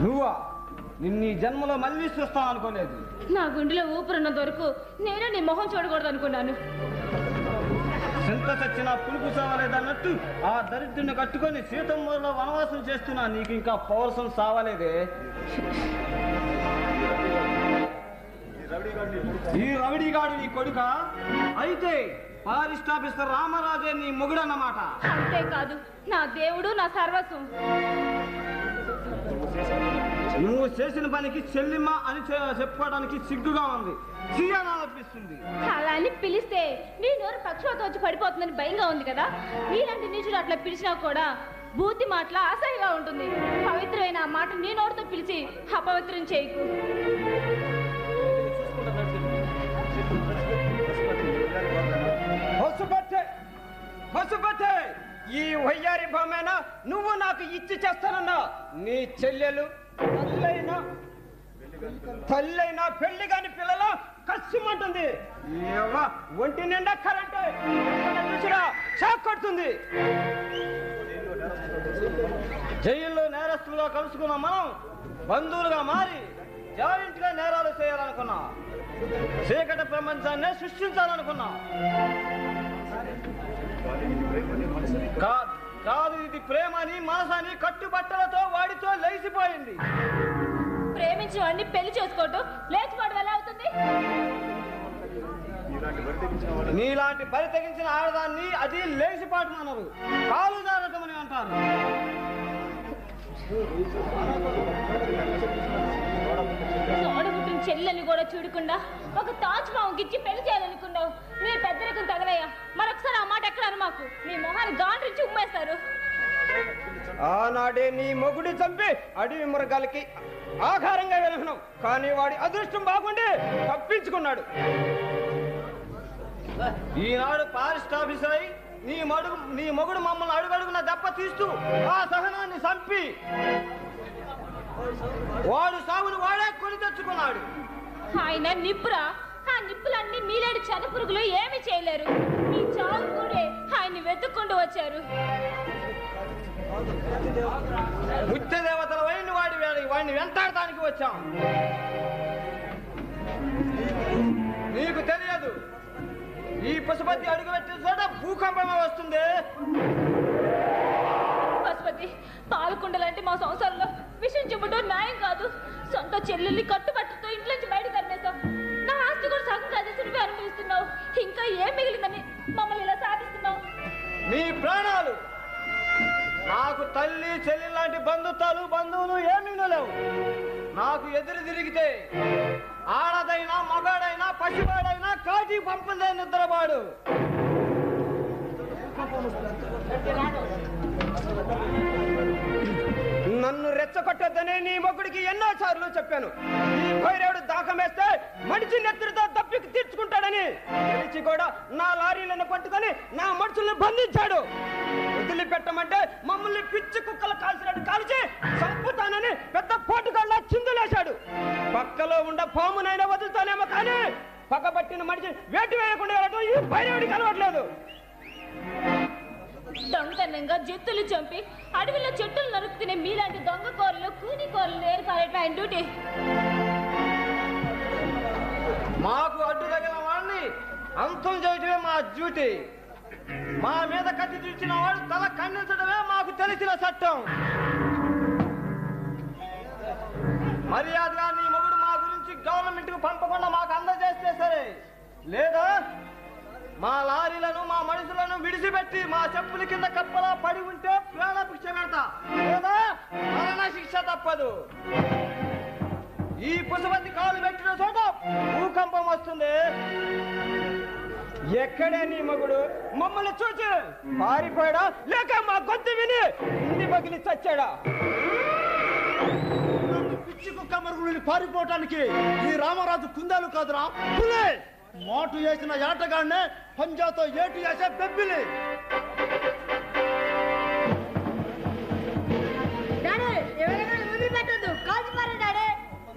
నువ్వా నిన్ను ఈ జన్మలో మళ్ళీ చూస్తాను అనుకోలేదు నా గుండెలో ఊపిరున్నంత వరకు నేను నీ మొహం చూడకూడదు అనుకున్నాను చింత చచ్చిన పులుపు సావలేదన్నట్టు ఆ దరిద్రుని కట్టుకొని సీతమ్మలో వనవాసం చేస్తున్నా నీకు ఇంకా పౌరసం సావలేదే ఈ రవిడిగాడు నీ కొడుక అయితే ఫారెస్ట్ ఆఫీసర్ రామరాజే నీ మొగుడన్నమాట అంతేకాదు నా దేవుడు నా సర్వస్వం నువ్వు చేసిన పనికి చెల్లిమ్మ అని చె- చెప్పుకోవడానికి సిగ్గుగా ఉంది అనిపిస్తుంది అలా అని పిలిస్తే నీ నోరు పక్షవాతం వచ్చి పడిపోతుందని భయంగా ఉంది కదా నీలాంటి నీచుడు అట్లా పిలిచినా కూడా బూతి మాటల అసహ్యంగా ఉంటుంది పవిత్రమైన ఆ మాట నీ నోటితో పిలిచి అపవిత్రం చేయకు పసుపట్టే పసుపట్టే ఈ వయ్యారి బొమ్మేన నువ్వు నాకు ఇచ్చి చేస్తానన్నా నీ చెల్లెలు తల్లైనా తల్లైనా పెళ్లి కాని పిల్లలు కష్టమంటుంది ఏవ్వ, ఒంటి నిండా కరెంటు ఎక్కడ చూసినా షాక్ కొడుతుంది జైల్లో నేరస్తులుగా కలుసుకున్న మనం బంధువులుగా మారి జాయింట్ గా నేరాలు చేయాలనుకున్నా చీకటి ప్రపంచాన్ని సృష్టించాలనుకున్నా కా- కాదు ఇది ప్రేమని మనసని కట్టుబట్టలతో వాడితో లేచిపోయింది ప్రేమించిన వాడిని పెళ్లి చేసుకోవటం లేచిపోవడం ఎలా అవుతుంది నీలాంటి బరి తెగించిన ఆడదాన్ని అది లేచిపాటు అన్నారు కాలు జారటమని అంటారు తోడబుట్టిన చెల్లెల్ని కూడా చూడకుండా ఒక తాజ్ మామకిచ్చి పెళ్లి చేయాలనుకున్నావు నీ పెద్దరికం తగలయ్యా మరొకసారి ఆ మాట ఎక్కడ అను మాకు నీ మొహాన్ని గాండ్రించి ఉమ్మేస్తారు ఆనాడే నీ మొగుడి చంపి అడవి మృగాలకి ఆహారంగా వెళ్తున్నాం కానీ వాడి అదృష్టం బాగుండి తప్పించుకున్నాడు ఈనాడు ఫారెస్ట్ ఆఫీసర్ అయి నీ మడుగు నీ మొగుడు మమ్మల్ని అడుగడుగున దెబ్బ తీస్తూ ఆ సహనాన్ని చంపి వాడు సాగును వాడే కొని తెచ్చుకున్నాడు ఆయన నిప్పురా ఆ నిప్పులన్నీ మీలాడి చనపురుగులు ఏమి చేయలేరు మీ చావు కూడా ఆయన్ని వెతుక్కుంటూ వచ్చారు ముత్య దేవతల వైన వాడి వాడి- వాడిని వెంటాడటానికి వచ్చాం నీకు తెలియదు ఈ పశుపతి అడుగు పెట్టిన చోట భూకంపమే వస్తుంది పశుపతి పాలకుండలంటే మా సంసారంలో విషయం చెప్పడం న్యాయం కాదు సొంత చెల్లెల్ని కట్టుబట్టుతో ఇంట్లోంచి బయటకు తరిమేశావు నా ఆస్తి కూడా సగం కాదేసి నువ్వే అనుభవిస్తున్నావు ఇంకా ఏం మిగిలిందని మమ్మల్ని ఇలా సాధిస్తున్నావు నీ ప్రాణాలు నాకు తల్లి చెల్లి లాంటి బంధుత్వాలు బంధువులు ఏమీ లేవు నాకు ఎదురు తిరిగితే ఆడదైనా మగాడైనా పసివాడైనా కాటి పంపదే నిద్రపాడు నన్ను రెచ్చగొట్టొద్దని నీ మొగుడికి ఎన్నో సార్లు చెప్పాను ఈ భైరవుడు దాహం వేస్తే మనిషి నెత్తురుతో తప్పికి తీర్చుకుంటాడని తెలిసి కూడా నా లారీలను పట్టుకొని నా మనుషుల్ని బంధించాడు వదిలిపెట్టమంటే మమ్మల్ని పిచ్చి కుక్కలు కాల్చినట్టు కాల్చి చంపుతానని పెద్ద పోటుగాళ్ళ చిందులేశాడు పక్కలో ఉండ పామునైనా వదులుతానేమో కానీ పక్కబట్టిన మనిషి వేటి వేయకుండా వెళ్ళడం ఈ భైరవుడికి అలవట్లేదు దొంగతనంగా జంతువులు చంపి అడవిలో చెట్టులు నరుకు తినే మీలాంటి దొంగ కూరలు కూని కూరలు లేరు కాలేట ఆయన డ్యూటీ మాకు అడ్డు తగిన వాడిని అంతం చేయటమే మా డ్యూటీ మా మీద కత్తి తీర్చిన వాడు తల ఖండించడమే మాకు తెలిసిన చట్టం మర్యాదగా నీ మొగుడు మా గురించి గవర్నమెంట్ కు పంపకుండా మాకు అందజేస్తే సరే లేదా మా లారీలను మా మనుషులను విడిచిపెట్టి మా చెప్పుల కింద కప్పలా పడి ఉంటే ప్రాణ శిక్ష పెడతా లేదా మరణ శిక్ష తప్పదు ఈ పుష్పతి కాలు పెట్టిన చోట భూకంపం వస్తుంది ఎక్కడే నీ మగుడు మమ్మల్ని చూసి పారిపోయాడా లేక మా గొంతు విని ఇంటి పగిలి చచ్చాడా పిచ్చి కుక్క మరుగులు పారిపోవటానికి ఈ రామరాజు కుందాలు కాదురా పులే మాటు వేసిన ఏటగాడినే పంజాతో ఏటు వేసే బెబ్బిలి డాడీ ఎవరైనా వదిలిపెట్టద్దు కాల్చిపారు డాడీ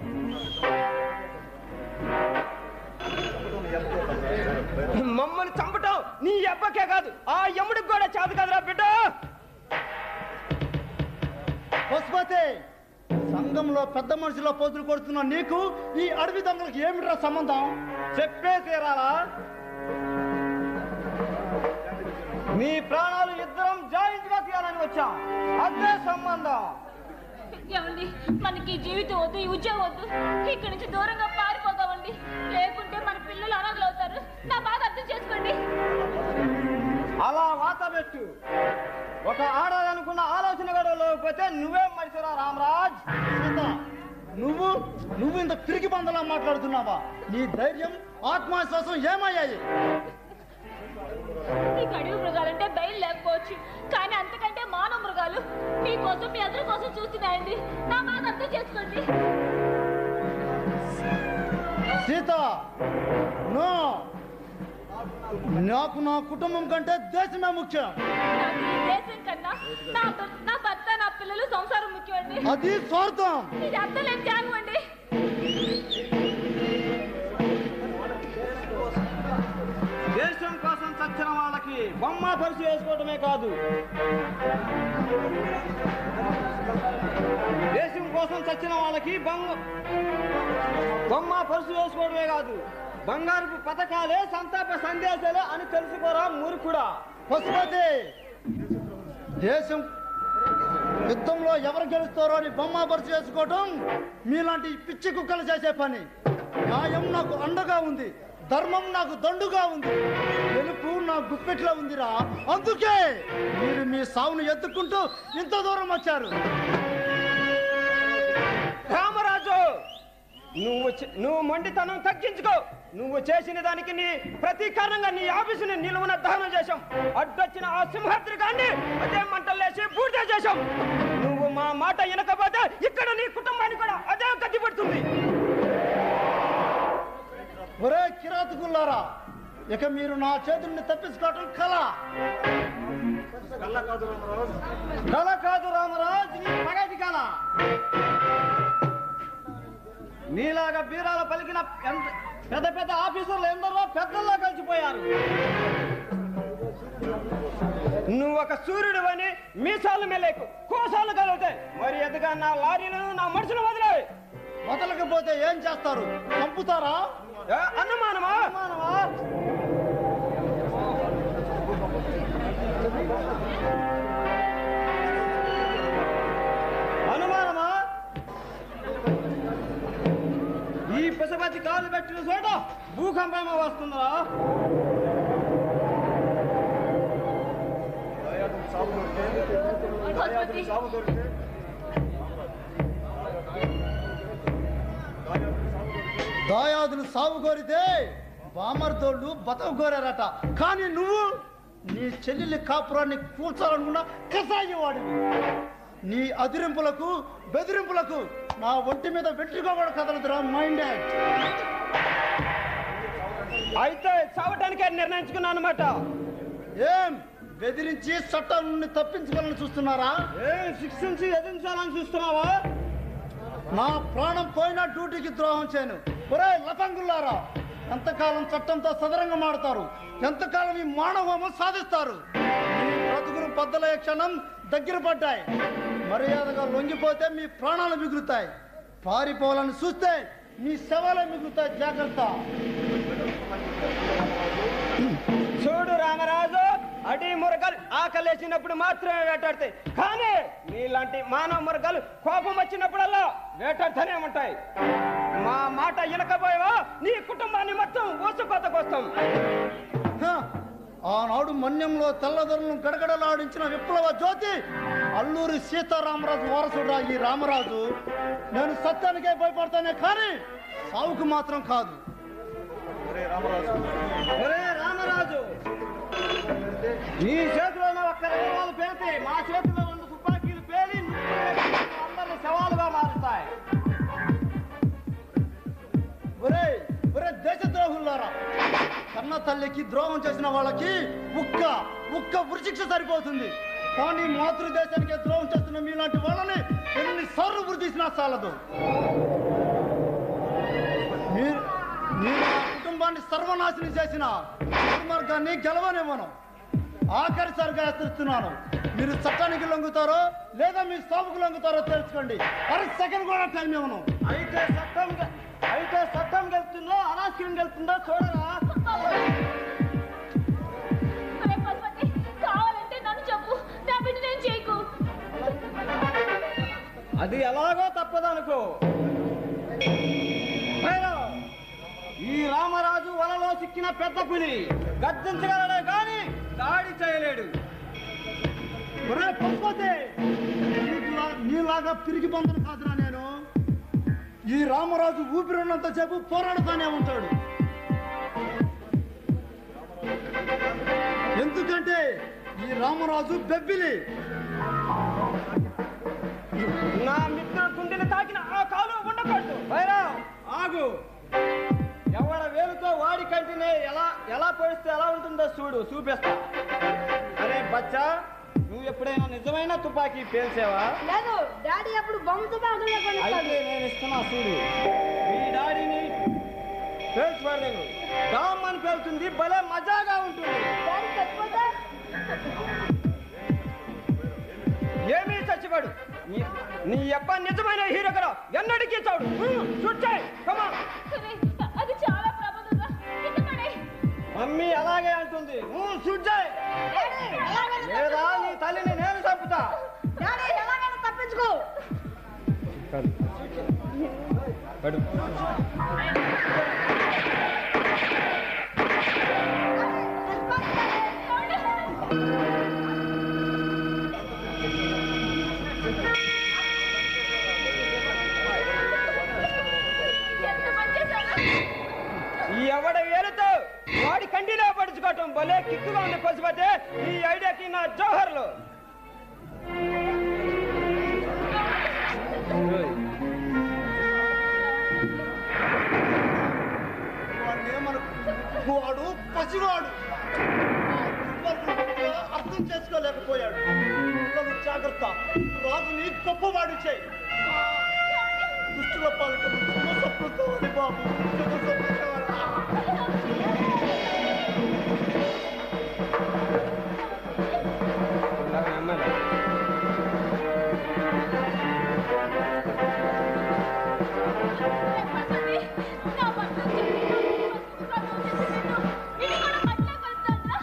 మమ్మల్ని చంపటం నీ అబ్బకే కాదు ఆ యముడికి కూడా చేత కదరా బిడ్డ పశుపతి సంఘంలో పెద్ద మనిషిలో పోతులు కొడుతున్న నీకు ఈ అడవి దొంగలకు ఏమిట్రా సంబంధం చెప్పే తీరాలా మీ ప్రాణాలు ఇద్దరం జాయింట్ గా తీయాలని వచ్చాం అదే సంబంధం ఏమండి మనకి ఈ జీవితం వద్దు ఈ ఉద్యోగం వద్దు ఇక్కడి నుంచి దూరంగా పారిపోతామండి లేకుంటే మన పిల్లలు అనాథలు అవుతారు నా బాధ అర్థం చేసుకోండి అలా వాత పెట్టు ఒక ఆడాలనుకున్న ఆలోచన కూడా లేకపోతే నువ్వే మనిషిరా రామరాజ్ సీత నువ్వు నువ్వు ఇంత పిరికి బందలా మాట్లాడుతున్నావా నీ ధైర్యం ఆత్మవిశ్వాసం ఏమయ్యాయి ఈ అడవి మృగాలంటే బయలు లేకపోవచ్చు కానీ అంతకంటే మానవ మృగాలు మీకోసం మీ అందరి కోసం చూస్తున్నాయండి నా బాధ అర్థం చేసుకోండి సీత నో నాకు నా కుటుంబం కంటే దేశమే ముఖ్యం నాకు ఈ దేశం కన్నా నా భర్త- నా భర్త నా పిల్లలు సంసారం ముఖ్యమండి అది స్వార్థం ఇది అర్థం లేని త్యాగం అండి దేశం కోసం చచ్చిన వాళ్ళకి బొమ్మ పరిచి వేసుకోవడమే కాదు దేశం కోసం చచ్చిన వాళ్ళకి బొమ్మ బొమ్మ పరుసు వేసుకోవడమే కాదు బంగారుపు పథకాలే సంతాప సందేశాలే అని తెలుసుకోరా మూర్ఖుడా పశుపతి దేశం యుద్ధంలో ఎవరు గెలుస్తారో అని బొమ్మ పరిచి వేసుకోవటం మీలాంటి పిచ్చి కుక్కలు చేసే పని న్యాయం నాకు అండగా ఉంది ధర్మం నాకు దండుగా ఉంది గెలుపు నా గుప్పెట్లో ఉందిరా అందుకే మీరు మీ సావును ఎత్తుకుంటూ ఇంత దూరం వచ్చారు రామరాజు నువ్వు చే- నువ్వు మొండితనం తగ్గించుకో నువ్వు చేసిన దానికి నీ ప్రతీకారంగా నీ ఆఫీసుని నిలువున దహనం చేశాం అడ్డొచ్చిన ఆ సింహాద్రిగాన్ని అదే మంటలేసి పూర్తి చేశాం నువ్వు మా మాట వినకపోతే ఇక్కడ నీ కుటుంబాన్ని కూడా అదే గతి పడుతుంది ఒరే కిరాతకుల్లారా ఇక మీరు నా చేతుల్ని తప్పించుకోవటం కళ కళ కాదు రామరాజ్ నీ పగటి కళ నీలాగా బీరాల పలికిన ఎంత- పెద్ద పెద్ద ఆఫీసర్లు ఎందరో పెద్దల్లో కలిసిపోయారు నువ్వు ఒక సూర్యుడు అని మీసాలు మెలేకు కోసాలు కలుగుతాయి మరి ఎదుగా నా లారీలను నా మనుషులు వదిలే వదలకపోతే ఏం చేస్తారు చంపుతారా ఏ, అనుమానమా అనుమానమా ఈ పశుపతి కాలు పెట్టిన చోట భూకంపమే వస్తుందా పశుపతి దాయాదులు సాగు కోరితే బామర్దోళ్ళు బతక కోరారట కానీ నువ్వు నీ చెల్లెలి కాపురాన్ని కూర్చాలనుకున్న కసాయి వాడివి నీ అదిరింపులకు బెదిరింపులకు నా ఒంటి మీద వెంట్రుగా కూడా కదలదురా మైండ్ అయితే చావటానికే నిర్ణయించుకున్నాను అనమాట ఏం బెదిరించి చట్టం నుండి తప్పించుకోవాలని చూస్తున్నారా ఏం శిక్షించి ఎదిరించాలని చూస్తున్నావా నా ప్రాణం పోయినా డ్యూటీకి ద్రోహం చేయను ఒరే లఫంగుల్లారా ఎంతకాలం చట్టంతో సదరంగా మాడతారు ఎంతకాలం ఈ మానవమం సాధిస్తారు మీ బ్రతుకులు బద్దలయ్యే క్షణం దగ్గర పడ్డాయి మర్యాదగా లొంగిపోతే మీ ప్రాణాలు మిగులుతాయి పారిపోవాలని చూస్తే మీ శవాలే మిగులుతాయి జాగ్రత్త చూడు రామరాజు అడి మురగలు ఆకలేసినప్పుడు మాత్రమే వేటాడతాయి కానీ నీలాంటి మానవ మురగలు కోపం వచ్చినప్పుడల్లా వేటాడుతూనే ఉంటాయి మా మాట వినకపోయావా నీ కుటుంబాన్ని మొత్తం ఊసకోతకొస్తాం హ! ఆనాడు మన్యంలో తెల్లదొరలను గడగడలాడించిన విప్లవ జ్యోతి అల్లూరి సీతారామరాజు వారసుడా ఈ రామరాజు నేను సత్యానికే భయపడతానే కానీ సావుకు మాత్రం కాదు ఒరే రామరాజు నీ చేతిలో ఒక్క రేవాలు పేలితే మా చేతిలో రెండు తుపాకీలు పేలి అందరిని సవాలుగా మారుతాయి ఒరే ఒరే దేశద్రోహులారా కన్న తల్లికి ద్రోహం చేసిన వాళ్ళకి ఉక్క ఉక్క ఉరిశిక్ష సరిపోతుంది కానీ మాతృదేశానికి ద్రోహం చేస్తున్న మీలాంటి వాళ్ళని ఎన్నిసార్లు ఉరి తీసినా చాలదు మీరు మీరు నా కుటుంబాన్ని సర్వనాశనం చేసిన దుర్మార్గాన్ని గెలవనివ్వను ఆఖరిసారిగా హెచ్చరిస్తున్నాను మీరు చట్టానికి లొంగుతారో లేదా మీ సాగుకు లొంగుతారో తెలుసుకోండి అర సెకండ్ కూడా టైం ఇవ్వను అయితే చట్టం గె- అయితే చట్టం గెలుతుందో అనాస్కరం గెలుతుందో చూడరా అరే పశుపతి కావాలంటే నన్ను చెప్పు నా బిడ్డ నేను చేయకు అది ఎలాగో తప్పదనుకో భైరవ్, ఈ రామరాజు వలలో సిక్కిన పెద్ద పులి గర్జించగలడే కానీ దాడి చేయలేడు ఒరే పశుపతి నీకులా- నీలాగా తిరిగి పొందను కాదురా నేను ఈ రామరాజు ఊపిరి ఉన్నంత సేపు పోరాడుతూనే ఉంటాడు ఎందుకంటే ఈ రామరాజు బెబ్బిలి నా మిత్రుడు గుండెని తాకిన ఆ కాలు ఉండకూడదు భైరవ్ ఆగు ఎవడ వేలుతో వాడి కంటినే ఎలా ఎలా పొడిస్తే ఎలా ఉంటుందో చూడు చూపిస్తా అరే బచ్చా నువ్వు ఎప్పుడైనా నిజమైన తుపాకీ పేల్చావా లేదు డాడీ అప్పుడు బొమ్మ తుపాకులే కొనిస్తాడు అయితే నేను ఇస్తున్నా చూడు మీ డాడీని పేల్చి పడలేదు డామ్ అని పేలుతుంది భలే మజాగా ఉంటుంది డాడీ చచ్చిపోతే ఏమీ చచ్చిపడు నీ నీ అబ్బ నిజమైన హీరో కదా ఎన్నడికి చాడు చూచాయి కమా అరే అది చాలా ప్రమాదంగా కింద పడే మమ్మీ అలాగే అంటుంది చూచాయి డాడీ ఎలాగైనా లేదా నీ తల్లిని నేను చంపుతా డాడీ ఎలాగైనా తప్పించుకో పడు ఎంత మంచి ఈ ఎవడ ఏలుతో వాడి కంటిలో పడుచుకోవటం భలే కిక్కుగా ఉంది పసిపోతే ఈ ఐడియాకి నా జోహర్లు వాడిని ఏమనుకో వాడు పసివాడు అర్థం చేసుకోలేకపోయాడు పిల్లలు జాగ్రత్త రాజుని గొప్పవాడు చేయి దుష్టుల పాలిట శుభ స్వప్నం కావాలి బాబు శుభ స్వప్నం కావాలి నా భర్త ఇది కూడా మట్టిలో కలుపుతారా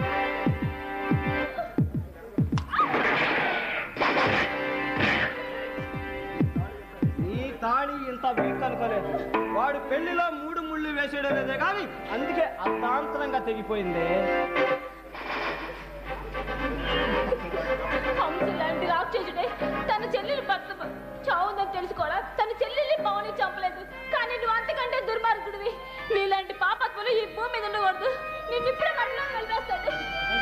నీ తాళి ఇంత వీక్ అనుకోలేదు వాడు పెళ్లిలో మూడు ముళ్ళు వేసాడు లేదే కానీ అందుకే అర్ధాంతరంగా తెగిపోయింది హంస లాంటి రాక్షసుడే తన చెల్లెలు భర్త చావుందని తెలుసుకోవాలా తన చెల్లెల్ని పవని చంపలేదు కానీ నువ్వు అంతకంటే దుర్మార్గుడివి నీలాంటి పాపత్వలు ఈ భూమి మీద ఉండకూడదు నిన్ను ఇప్పుడే మట్టిలో కలిపేస్తాడు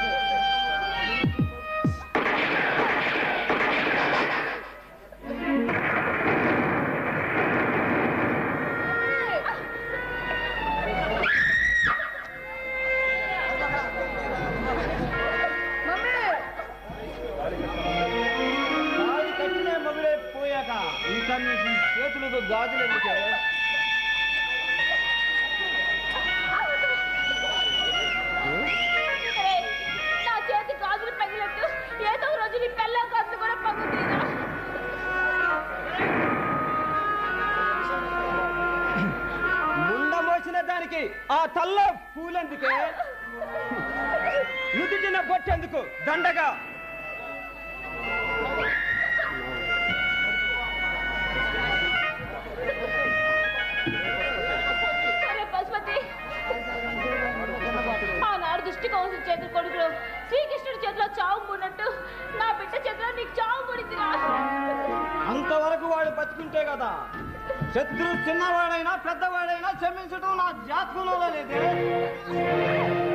మమ్మీ తాళి కట్టిన మగుడే పోయాక ఇంకా నీకు చేతులకు గాజులు ఎందుకే ఏయ్, నా చేతి గాజులు పగిలినట్టు ఏదో ఒక రోజు నీ పెళ్ళ గాజులు కూడా పగులుతాయిరా ముండ మోసిన దానికి ఆ తల్ల పూలెందుకే నుదిటిన బొట్టెందుకు దండగా సరే పశుపతి ఆనాడు దుష్టి కౌన్సిల్ చేతులు కొడుకులు శ్రీకృష్ణుడి చేతిలో చావు మూడినట్టు నా బిడ్డ చేతిలో నీకు చావు మూడిందిరా అంతవరకు వాడు బతుకుంటే కదా శత్రు చిన్నవాడైనా పెద్దవాడైనా క్షమించడం నా జాతకంలో లేదే